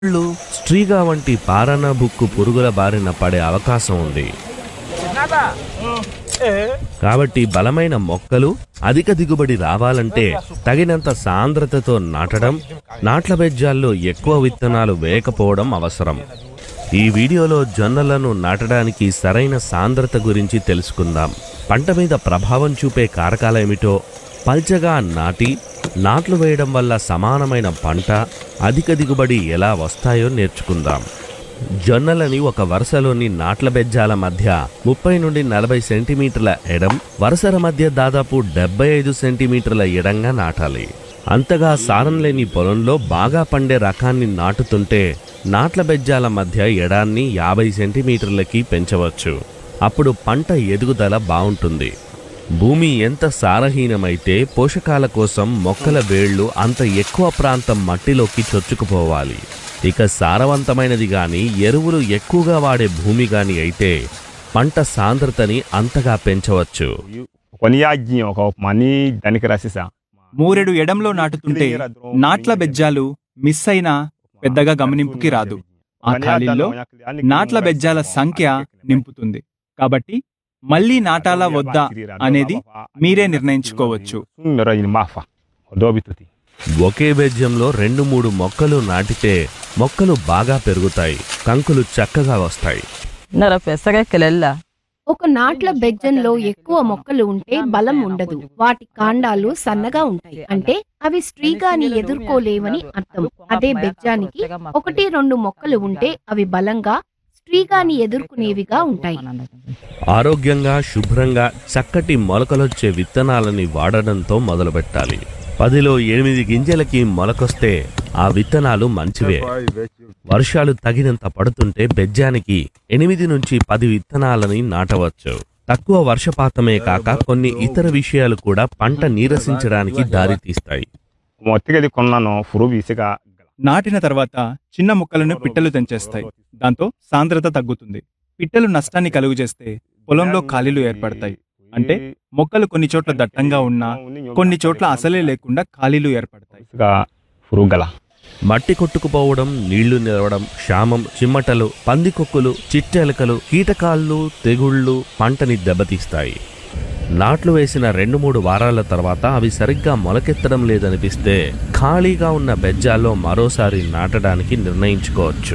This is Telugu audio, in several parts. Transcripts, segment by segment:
వాళ్ళు స్ట్రీగా వంటి పారణ బుక్కు పురుగుల బారిన పడే అవకాశం ఉంది కాబట్టి బలమైన మొక్కలు అధిక దిగుబడి రావాలంటే తగినంత సాంద్రతతో నాటడం నాట్ల బెజ్జాల్లో ఎక్కువ విత్తనాలు వేయకపోవడం అవసరం ఈ వీడియోలో జొన్నలను నాటడానికి సరైన సాంద్రత గురించి తెలుసుకుందాం పంట మీద ప్రభావం చూపే కారకాలేమిటో పల్చగా నాటి నాట్లు వేయడం వల్ల సమానమైన పంట అధిక దిగుబడి ఎలా వస్తాయో నేర్చుకుందాం జొన్నలని ఒక వరుసలోని నాట్ల బెజ్జాల మధ్య ముప్పై నుండి నలభై సెంటీమీటర్ల ఎడం వరుసల మధ్య దాదాపు డెబ్బై ఐదు సెంటీమీటర్ల ఎడంగా నాటాలి అంతగా సారం లేని పొలంలో బాగా పండే రకాన్ని నాటుతుంటే నాట్ల బెజ్జాల మధ్య ఎడాన్ని యాభై సెంటీమీటర్లకి పెంచవచ్చు అప్పుడు పంట ఎదుగుదల బావుంటుంది భూమి ఎంత సారహీనమైతే పోషకాల కోసం మొక్కల వేళ్ళు అంత ఎక్కువ ప్రాంతం మట్టిలోకి చొచ్చుకుపోవాలి ఇక సారవంతమైనది గాని ఎరువులు ఎక్కువగా వాడే భూమి గాని అయితే పంట సాంద్రతని అంతగా పెంచవచ్చు Koni y'a jiyan o ka o kuma ni danni kɛra sisan. మూరెడు ఎడంలో నాటుతుంటే నాట్ల బెజ్జాలు మిస్ అయినా పెద్దగా గమనింపుకి రాదు ఆ ఖాళీల్లో నాట్ల బెజ్జాల సంఖ్య నింపుతుంది కాబట్టి మళ్ళీ నాటాలా వద్దా అనేది మీరే నిర్ణయించుకోవచ్చు Sun yɔrɔ ɲini m'a fa. O dɔw bi to ten. ఒకే బెజ్యంలో రెండు మూడు మొక్కలు నాటితే మొక్కలు బాగా పెరుగుతాయి కంకులు చక్కగా వస్తాయి nara fɛ sɛgɛ kɛlɛli la ఒక నాట్ల బెజ్జంలో ఎక్కువ మొక్కలు ఉంటే బలం ఉండదు వాటి కాండాలు సన్నగా ఉంటాయి అంటే అవి స్ట్రీగాని ఎదుర్కోలేవని అర్థం అదే బెజ్జానికి ఒకటి రెండు మొక్కలు ఉంటే అవి బలంగా స్ట్రీగాని ఎదుర్కొనేవిగా ఉంటాయి ఆరోగ్యంగా శుభ్రంగా చక్కటి మొలకలొచ్చే విత్తనాలని వాడడంతో మొదలుపెట్టాలి పదిలో ఎనిమిది గింజలకి మొలకొస్తే ఆ విత్తనాలు మంచివే వర్షాలు తగినంత పడుతుంటే బెజ్జానికి ఎనిమిది నుంచి పది విత్తనాలని నాటవచ్చు తక్కువ వర్షపాతమే కాక కొన్ని ఇతర విషయాలు కూడా పంట నీరసించడానికి దారితీస్తాయి Mɔgɔ tigɛli kɔnɔna na foro bi se ka నాటిన తర్వాత చిన్న మొక్కలను పిట్టలు తెంచేస్తాయి దాంతో సాంద్రత తగ్గుతుంది పిట్టలు నష్టాన్ని కలుగు చేస్తే పొలంలో ఖాళీలు ఏర్పడతాయి అంటే మొక్కలు కొన్ని చోట్ల దట్టంగా ఉన్నా కొన్ని చోట్ల అసలే లేకుండా ఖాళీలు ఏర్పడతాయి se ka foro gala. మట్టి కొట్టుకుపోవడం నీళ్లు నిలవడం క్షామం చిమ్మటలు పందికొక్కులు చిట్టెలకలు కీటకాళ్ళు తెగుళ్ళు పంటని దెబ్బతీస్తాయి నాట్లు వేసిన రెండు మూడు వారాల తర్వాత అవి సరిగ్గా మొలకెత్తడం లేదనిపిస్తే ఖాళీగా ఉన్న బెజ్జాల్లో మరోసారి నాటడానికి నిర్ణయించుకోవచ్చు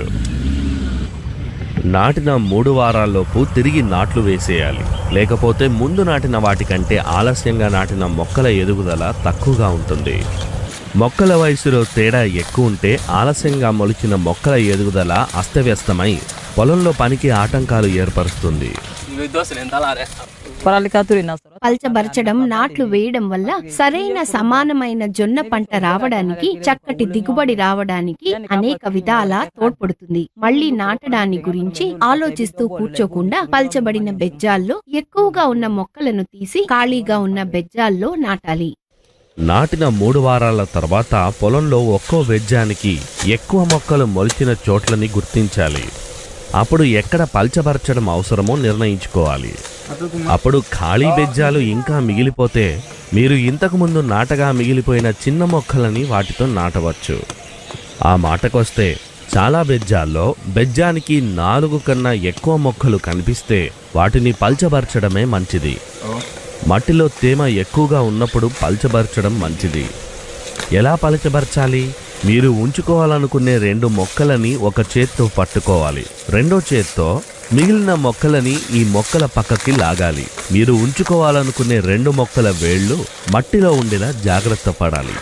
నాటిన మూడు వారాల్లోపు తిరిగి నాట్లు వేసేయాలి లేకపోతే ముందు నాటిన వాటికంటే ఆలస్యంగా నాటిన మొక్కల ఎదుగుదల తక్కువగా ఉంటుంది మొక్కల వయసులో తేడా ఎక్కువ ఉంటే ఆలస్యంగా మొలిచిన మొక్కల ఎదుగుదల అస్తవ్యస్తమై పొలంలో పనికి ఆటంకాలు ఏర్పరుస్తుంది farali ka turu na sɔrɔ పల్చబరచడం నాట్లు వేయడం వల్ల సరైన సమానమైన జొన్న పంట రావడానికి చక్కటి దిగుబడి రావడానికి అనేక విధాల తోడ్పడుతుంది మళ్ళీ నాటడాన్ని గురించి ఆలోచిస్తూ కూర్చోకుండా పల్చబడిన బెజ్జాల్లో ఎక్కువగా ఉన్న మొక్కలను తీసి ఖాళీగా ఉన్న బెజ్జాల్లో నాటాలి నాటిన మూడు వారాల తర్వాత పొలంలో ఒక్కో బెజ్జానికి ఎక్కువ మొక్కలు మొలిచిన చోట్లని గుర్తించాలి అప్పుడు ఎక్కడ పల్చబరచడం అవసరమో నిర్ణయించుకోవాలి అప్పుడు ఖాళీ బెజ్జాలు ఇంకా మిగిలిపోతే మీరు ఇంతకు ముందు నాటగా మిగిలిపోయిన చిన్న మొక్కలని వాటితో నాటవచ్చు ఆ మాటకొస్తే చాలా బెజ్జాల్లో బెజ్జానికి నాలుగు కన్నా ఎక్కువ మొక్కలు కనిపిస్తే వాటిని పల్చబరచడమే మంచిది మట్టిలో తేమ ఎక్కువగా ఉన్నప్పుడు పల్చబరచడం మంచిది ఎలా పలచబరచాలి మీరు ఉంచుకోవాలనుకునే రెండు మొక్కలని ఒక చేత్తో పట్టుకోవాలి రెండో చేత్తో మిగిలిన మొక్కలని ఈ మొక్కల పక్కకి లాగాలి మీరు ఉంచుకోవాలనుకునే రెండు మొక్కల వేళ్ళు మట్టిలో ఉండేలా జాగ్రత్త పడాలి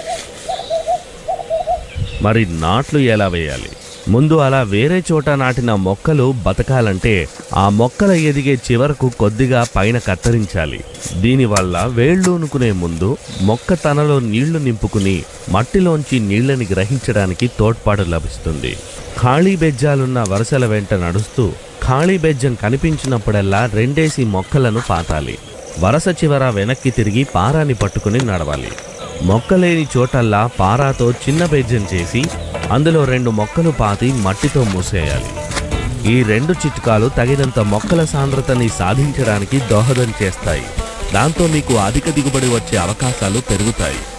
మరి నాట్లు ఎలా వేయాలి ముందు అలా వేరే చోట నాటిన మొక్కలు బతకాలంటే ఆ మొక్కల ఎదిగే చివరకు కొద్దిగా పైన కత్తిరించాలి దీనివల్ల వేళ్ళూనుకునే ముందు మొక్క తనలో నీళ్లు నింపుకుని మట్టిలోంచి నీళ్ళని గ్రహించడానికి తోడ్పాటు లభిస్తుంది ఖాళీ బెజ్జాలున్న వరుసల వెంట నడుస్తూ ఖాళీ బెజ్జం కనిపించినప్పుడల్లా రెండేసి మొక్కలను పాతాలి వరస చివర వెనక్కి తిరిగి పారాని పట్టుకుని నడవాలి మొక్కలేని చోటల్లా పారాతో చిన్న బెజ్జం చేసి అందులో రెండు మొక్కలు పాతి మట్టితో మూసేయాలి ఈ రెండు చిట్కాలు తగినంత మొక్కల సాంద్రతని సాధించడానికి దోహదం చేస్తాయి దాంతో మీకు అధిక దిగుబడి వచ్చే అవకాశాలు పెరుగుతాయి